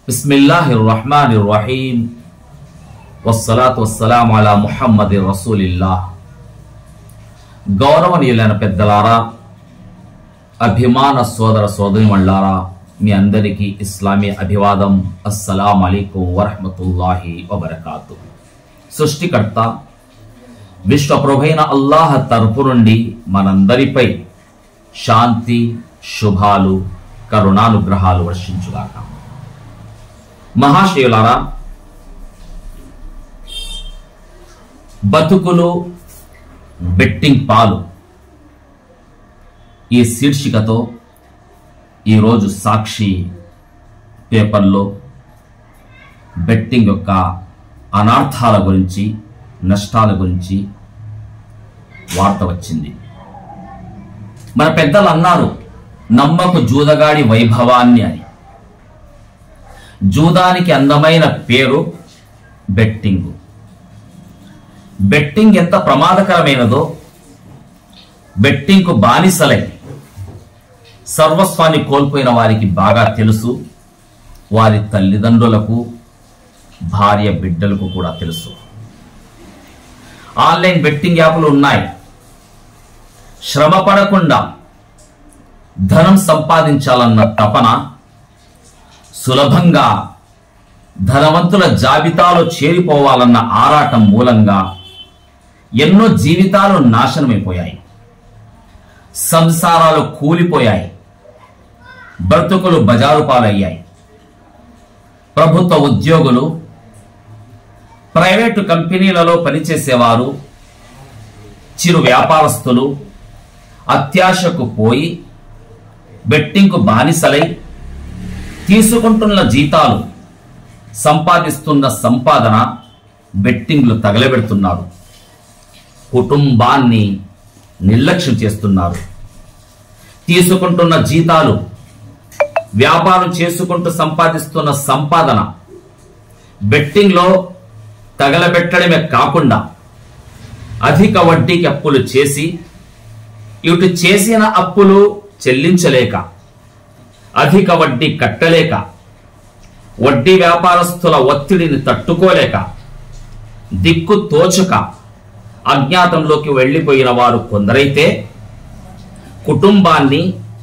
బిస్మిల్లాహిర్ రహమానిర్ రహీం వస్సలాతు వస్సలాము అలా ముహమ్మది రసూలిల్లా గౌరవనీయులైన పెద్దలారా అభిమాన సోదర సోదరిమణ్లారా మీ అందరికీ ఇస్లామీ అభివాదం అస్సలాం అలైకుం వరహమతుల్లాహి వబర్కాతు సృష్టికర్త విశ్వప్రభైన అల్లాహ్ తరపు నుండి మనందరిపై శాంతి శుభాలు కరుణానుగ్రహాలు వర్షించుగాక మహాశయులారా బతుకులు బెట్టింగ్ పాలు ఈ శీర్షికతో ఈరోజు సాక్షి పేపర్లో బెట్టింగ్ యొక్క అనార్థాల గురించి నష్టాల గురించి వార్త వచ్చింది మన పెద్దలు అన్నారు నమ్మకు జూదగాడి వైభవాన్ని అని జూదానికి అందమైన పేరు బెట్టింగ్ బెట్టింగ్ ఎంత ప్రమాదకరమైనదో బెట్టింగ్కు బానిసలై సర్వస్వాన్ని కోల్పోయిన వారికి బాగా తెలుసు వారి తల్లిదండ్రులకు భార్య బిడ్డలకు కూడా తెలుసు ఆన్లైన్ బెట్టింగ్ యాప్లు ఉన్నాయి శ్రమ పడకుండా ధనం సంపాదించాలన్న తపన సులభంగా ధనవంతుల జాబితాలో చేరిపోవాలన్న ఆరాటం మూలంగా ఎన్నో జీవితాలు నాశనమైపోయాయి సంసారాలు కూలిపోయాయి బ్రతుకులు బజారు పాలయ్యాయి ప్రభుత్వ ఉద్యోగులు ప్రైవేటు కంపెనీలలో పనిచేసేవారు చిరు వ్యాపారస్తులు అత్యాశకు పోయి బెట్టింగ్కు బానిసలై తీసుకుంటున్న జీతాలు సంపాదిస్తున్న సంపాదన బెట్టింగ్లు తగలబెడుతున్నారు కుటుంబాన్ని నిర్లక్ష్యం చేస్తున్నారు తీసుకుంటున్న జీతాలు వ్యాపారం చేసుకుంటూ సంపాదిస్తున్న సంపాదన బెట్టింగ్లో తగలబెట్టడమే కాకుండా అధిక వడ్డీకి అప్పులు చేసి ఇటు చేసిన అప్పులు చెల్లించలేక అధిక వడ్డీ కట్టలేక వడ్డీ వ్యాపారస్తుల ఒత్తిడిని తట్టుకోలేక దిక్కు తోచక అజ్ఞాతంలోకి వెళ్ళిపోయిన వారు కొందరైతే కుటుంబాన్ని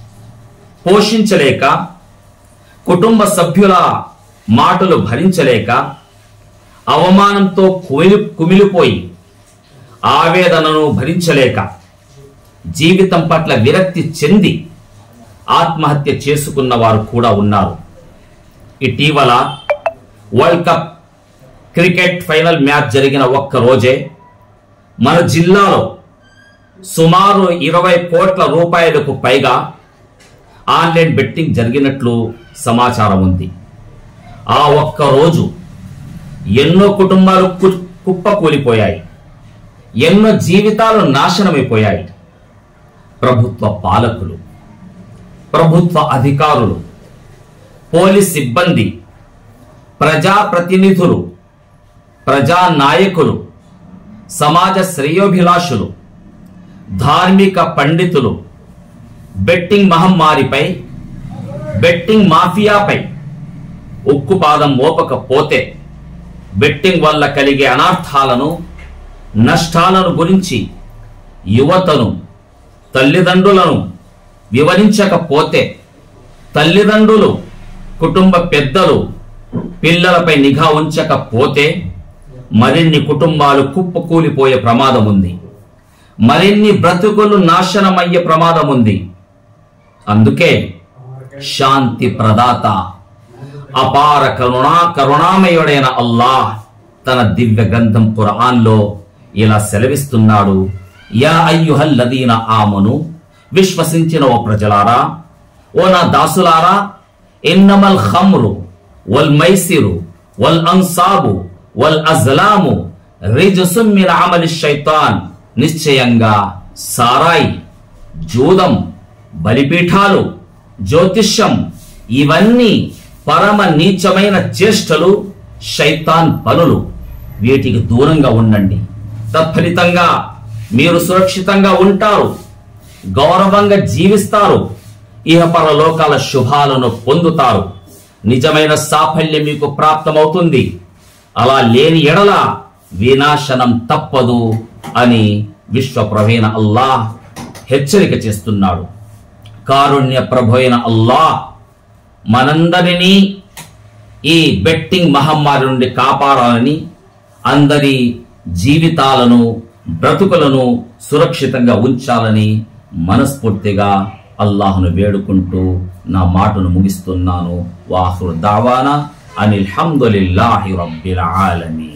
పోషించలేక కుటుంబ సభ్యుల మాటలు భరించలేక అవమానంతో కుమిలి కుమిలిపోయి ఆవేదనను భరించలేక జీవితం పట్ల విరక్తి చెంది ఆత్మహత్య చేసుకున్న వారు కూడా ఉన్నారు ఇటీవల world cup cricket final match జరిగిన ఒక్క రోజే మన జిల్లాలో సుమారు ఇరవై కోట్ల రూపాయలకు పైగా ఆన్లైన్ బెట్టింగ్ జరిగినట్లు సమాచారం ఉంది ఆ ఒక్క రోజు ఎన్నో కుటుంబాలు కు- కుప్పకూలిపోయాయి ఎన్నో జీవితాలు నాశనమైపోయాయి ప్రభుత్వ పాలకులు ప్రభుత్వ అధికారులు పోలీస్ సిబ్బంది ప్రజాప్రతినిధులు ప్రజా నాయకులు సమాజ శ్రేయోభిలాషులు ధార్మిక పండితులు బెట్టింగ్ మహమ్మారిపై బెట్టింగ్ మాఫియాపై ఉక్కుపాదం మోపకపోతే బెట్టింగ్ వల్ల కలిగే అనర్థాలను నష్టాలను గురించి యువతను తల్లిదండ్రులను వివరించకపోతే తల్లిదండ్రులు కుటుంబ పెద్దలు పిల్లలపై నిఘా ఉంచకపోతే మరిన్ని కుటుంబాలు కుప్పకూలిపోయే ప్రమాదం ఉంది మరిన్ని బ్రతుకులు నాశనమయ్యే ప్రమాదం ఉంది అందుకే శాంతి ప్రదాత అపార కరుణా కరుణామయుడైన అల్లాహ్ తన దివ్య గ్రంథం ఖురాన్లో ఇలా సెలవిస్తున్నాడు యా అయ్యుహల్లదీన ఆమను విశ్వసించిన ఓ ప్రజలారా ఓ నా దాసులారా ఇన్నమల్ ఖమ్రు వల్ మైసిరు వల్ అన్సాబు వల్ అజ్లాము రిజుసుమ్ మిన్ అమలి శైతాన్ నిశ్చయంగా సారాయి జూదం బలిపీఠాలు జ్యోతిష్యం ఇవన్నీ పరమ నీచమైన చేష్టలు శైతాన్ పనులు వీటికి దూరంగా ఉండండి తత్ఫలితంగా మీరు సురక్షితంగా ఉంటారు గౌరవంగా జీవిస్తారు ఇహపర లోకాల శుభాలను పొందుతారు నిజమైన సాఫల్యం మీకు ప్రాప్తమవుతుంది అలా లేని ఎడల వినాశనం తప్పదు అని విశ్వ ప్రవీణ అల్లాహ్ హెచ్చరిక చేస్తున్నాడు కారుణ్య ప్రభు అయిన అల్లాహ్ మనందరినీ ఈ బెట్టింగ్ మహమ్మారి నుండి కాపాడాలని అందరి జీవితాలను బ్రతుకులను సురక్షితంగా ఉంచాలని మనస్ఫూర్తిగా అల్లాహ్ను వేడుకుంటూ నా మాటను ముగిస్తున్నాను వాహుర్ దావానా అనిల్ హమ్దులిల్లాహి రబ్బిల్ ఆలమీన్